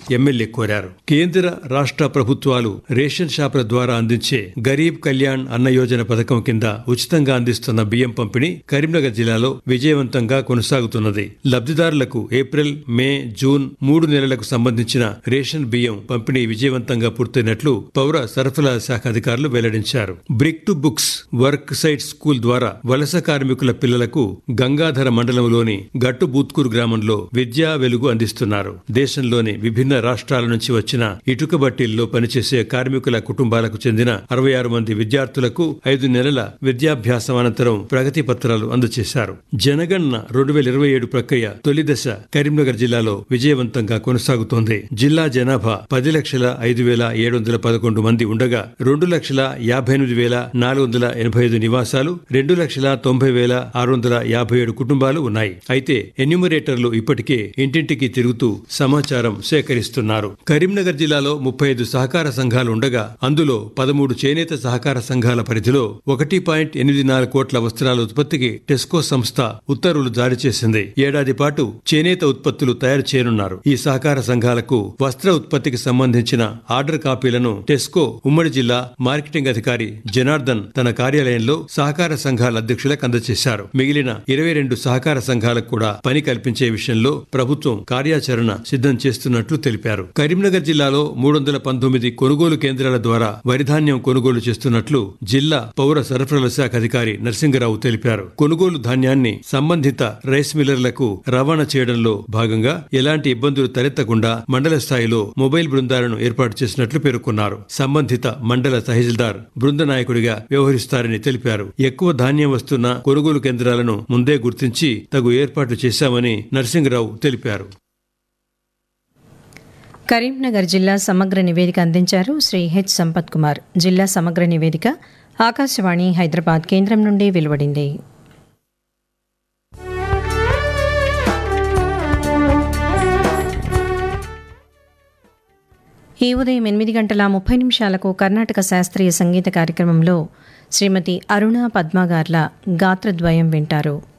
MLA కోరారు కేంద్ర రాష్ట్ర ప్రభుత్వాలు రేషన్ షాపుల ద్వారా అందించే గరీబ్ కళ్యాణ్ అన్న యోజన పథకం కింద ఉచితంగా అందిస్తున్న బియ్యం పంపిణీ కరీంనగర్ జిల్లాలో విజయవంతంగా కొనసాగుతున్నది లబ్ధిదారులకు ఏప్రిల్ మే జూన్ మూడు నెలలకు సంబంధించిన రేషన్ బియ్యం పంపిణీ విజయవంతంగా పూర్తయినట్లు పౌర సరఫరాల శాఖ అధికారులు వెల్లడించారు brick to books work site school ద్వారా వలస కార్మికుల పిల్లలకు గంగాధర మండలంలోని గట్టు బూత్కూరు గ్రామంలో విద్యా వెలుగు అందిస్తున్నారు దేశంలోని విభిన్న రాష్ట్రాల నుంచి వచ్చిన ఇటుక బట్టీల్లో పనిచేసే కార్మికుల కుటుంబాలకు చెందిన అరవై ఆరు మంది విద్యార్థులకు ఐదు నెలల విద్యాభ్యాసం అనంతరం ప్రగతి పత్రాలు అందజేశారు జనగణన రెండు వేల ఇరవై ఏడు ప్రక్రియ తొలి దశ కరీంనగర్ జిల్లాలో విజయవంతంగా కొనసాగుతోంది జిల్లా జనాభా పది లక్షల ఐదు వేల ఏడు వందల పదకొండు మంది ఉండగా రెండు లక్షల యాభై ఎనిమిది వేల నాలుగు వందల ఎనభై ఐదు నివాసాలు రెండు లక్షల తొంభై వేల ఆరు వందల యాభై ఏడు కుటుంబాలు ఉన్నాయి అయితే ఎన్యూమరేటర్లు ఇప్పటికే ఇంటింటికి తిరుగుతూ సమాచారం సేకరిస్తున్నారు కరీంనగర్ జిల్లాలో ముప్పై ఐదు సహకార సంఘాలు ఉండగా అందులో పదమూడు చేనేత సహకార సంఘాల పరిధిలో ఒకటి పాయింట్ ఎనిమిది నాలుగు కోట్ల వస్త్రాల ఉత్పత్తికి టెస్కో సంస్థ ఉత్తర్వులు జారీ చేసింది ఏడాది పాటు చేనేత ఉత్పత్తులు తయారు చేయనున్నారు ఈ సహకార సంఘాలకు వస్త్ర ఉత్పత్తికి సంబంధించిన ఆర్డర్ కాపీలను టెస్కో ఉమ్మడి జిల్లా మార్కెటింగ్ అధికారి జనార్దన్ తన కార్యాలయంలో సహకార సంఘాల అధ్యక్షులకు అందజేశారు మిగిలిన ఇరవై రెండు సహకార సంఘాలకు కూడా పని కల్పించే విషయంలో ప్రభుత్వం కార్యాచరణ సిద్ధం చేస్తున్నట్లు తెలిపారు కరీంనగర్ జిల్లాలో మూడు వందల పంతొమ్మిది కొనుగోలు కేంద్రాల ద్వారా వరిధాన్యం కొనుగోలు చేస్తున్నట్లు జిల్లా పౌర సరఫరాల శాఖ అధికారి నరసింగరావు తెలిపారు కొనుగోలు ధాన్యాన్ని సంబంధిత రైస్ మిల్లర్లకు రవాణా చేయడంలో భాగంగా ఎలాంటి ఇబ్బందులు తలెత్తకుండా మండల స్థాయిలో మొబైల్ బృందాలను ఏర్పాటు చేసినట్లు పేర్కొన్నారు సంబంధిత మండల తహసీల్దార్ బృంద నాయకుడిగా వ్యవహరిస్తారని తెలిపారు ఎక్కువ ధాన్యం వస్తున్న కొనుగోలు కేంద్రాలను ముందే గుర్తించి తగు ఏర్పాట్లు చేశామని నరసింగరావు తెలిపారు కరీంనగర్ జిల్లా సమగ్ర నివేదిక అందించారు శ్రీ హెచ్ సంపత్ కుమార్ జిల్లా సమగ్ర నివేదిక ఆకాశవాణి హైదరాబాద్ కేంద్రం నుండి వెలువడింది ఈ ఉదయం ఎనిమిది గంటల ముప్పై నిమిషాలకు కర్ణాటక శాస్త్రీయ సంగీత కార్యక్రమంలో శ్రీమతి అరుణ పద్మగార్ల గాత్రద్వయం వింటారు